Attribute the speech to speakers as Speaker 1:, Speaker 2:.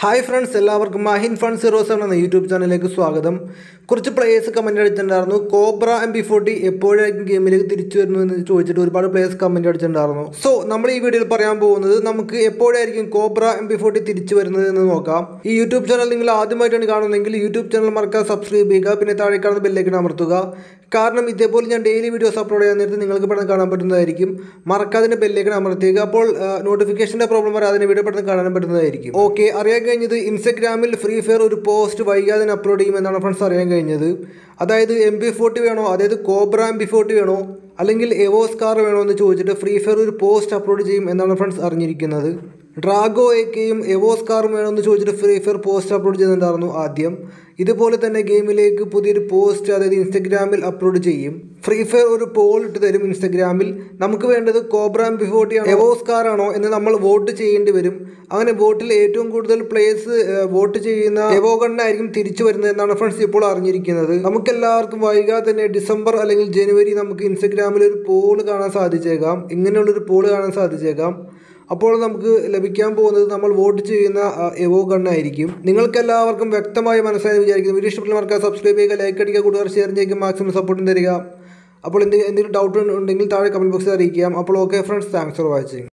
Speaker 1: hi friends എല്ലാവർക്കും Mahin fund zero seven എന്ന YouTube ചാനലിലേക്ക് സ്വാഗതം കുറച്ച് പ്ലേയേഴ്സ് കമൻറ്റ് അടിച്ചിട്ടുണ്ടായിരുന്നു കോബ്ര എം ബി ഫോർട്ടി എപ്പോഴായിരിക്കും ഗെയിമിലേക്ക് തിരിച്ചു വരുന്നു എന്ന് ചോദിച്ചിട്ട് ഒരുപാട് പ്ലേയേഴ്സ് കമൻറ്റ് അടിച്ചിട്ടുണ്ടായിരുന്നു സോ നമ്മൾ ഈ വീഡിയോയിൽ പറയാൻ പോകുന്നത് നമുക്ക് എപ്പോഴായിരിക്കും കോബ്ര എം ബി ഫോർട്ടി തിരിച്ചു വരുന്നത് എന്ന് നോക്കാം ഈ യൂട്യൂബ് ചാനൽ നിങ്ങൾ ആദ്യമായിട്ടാണ് കാണുന്നതെങ്കിൽ യൂട്യൂബ് ചാനൽ മറക്കാതെ സബ്സ്ക്രൈബ് ചെയ്യുക പിന്നെ താഴെ കാണുന്ന ബെല്ലേക്ക് അമർത്തുക കാരണം ഇതേപോലെ ഞാൻ ഡെയിലി വീഡിയോസ് അപ്ലോഡ് ചെയ്യാൻ നേരത്തെ നിങ്ങൾക്ക് പെട്ടെന്ന് കാണാൻ പറ്റുന്നതായിരിക്കും മറക്കാതിൻ്റെ ബെല്ലേക്ക് അമർത്തിയേക്കുക അപ്പോൾ നോട്ടിഫിക്കേഷൻ്റെ പ്രോബ്ലം വരാതെ വീഡിയോ പെട്ടെന്ന് കാണാൻ പറ്റുന്നതായിരിക്കും ഓക്കെ അറിയാൻ കഴിഞ്ഞത് ഇൻസ്റ്റഗ്രാമിൽ ഫ്രീ ഫയർ ഒരു പോസ്റ്റ് വൈകാതെ അപ്ലോഡ് ചെയ്യുമെന്നാണ് ഫ്രണ്ട്സ് അറിയാൻ കഴിഞ്ഞത് അതായത് എം ബി ഫോർട്ടി വേണോ അതായത് കോബ്ര എം ബി ഫോർട്ടി വേണോ അല്ലെങ്കിൽ എവോസ് കാർ വേണോ എന്ന് ചോദിച്ചിട്ട് ഫ്രീ ഫയർ ഒരു പോസ്റ്റ് അപ്ലോഡ് ചെയ്യും എന്നാണ് ഫ്രണ്ട്സ് അറിഞ്ഞിരിക്കുന്നത് ഡ്രാഗോ എക്കെയും എവോസ് കാറും വേണമെന്ന് ചോദിച്ചിട്ട് ഫ്രീ ഫയർ പോസ്റ്റ് അപ്ലോഡ് ചെയ്യുന്നുണ്ടായിരുന്നു ആദ്യം ഇതുപോലെ തന്നെ ഗെയിമിലേക്ക് പുതിയൊരു പോസ്റ്റ് അതായത് ഇൻസ്റ്റഗ്രാമിൽ അപ്ലോഡ് ചെയ്യും ഫ്രീ ഫയർ ഒരു പോൾ ഇട്ട് തരും ഇൻസ്റ്റഗ്രാമിൽ നമുക്ക് വേണ്ടത് കോബ്ര എം ബി ഫോർട്ടി ആണോ എവോസ് കാർ ആണോ എന്ന് നമ്മൾ വോട്ട് ചെയ്യേണ്ടി വരും അങ്ങനെ വോട്ടിൽ ഏറ്റവും കൂടുതൽ പ്ലേയേഴ്സ് വോട്ട് ചെയ്യുന്ന എവോഗണ്ണായിരിക്കും തിരിച്ചു വരുന്നത് എന്നാണ് ഫ്രണ്ട്സ് ഇപ്പോൾ അറിഞ്ഞിരിക്കുന്നത് നമുക്കെല്ലാവർക്കും വൈകാതെ തന്നെ ഡിസംബർ അല്ലെങ്കിൽ ജനുവരി നമുക്ക് ഇൻസ്റ്റഗ്രാമിൽ ഒരു പോൾ കാണാൻ സാധിച്ചേക്കാം ഇങ്ങനെയുള്ളൊരു പോൾ കാണാൻ സാധിച്ചേക്കാം അപ്പോൾ നമുക്ക് ലഭിക്കാൻ പോകുന്നത് നമ്മൾ വോട്ട് ചെയ്യുന്ന എവോ ഗണ്ണായിരിക്കും നിങ്ങൾക്ക് എല്ലാവർക്കും വ്യക്തമായി മനസ്സിലായി വിചാരിക്കുന്നു വീഡിയോ ഇഷ്ടപ്പെട്ടവർക്ക് സബ്സ്ക്രൈബ് ചെയ്യുക ലൈക്ക് അടിക്കുക കൂടുതൽ ഷെയർ ചെയ്യുക മാക്സിമം സപ്പോർട്ടും തരിക അപ്പോൾ എന്തെങ്കിലും ഡൗട്ട് ഉണ്ടെങ്കിൽ താഴെ കമൻറ്റ് ബോക്സിൽ അറിയിക്കാം അപ്പോൾ okay friends thanks for watching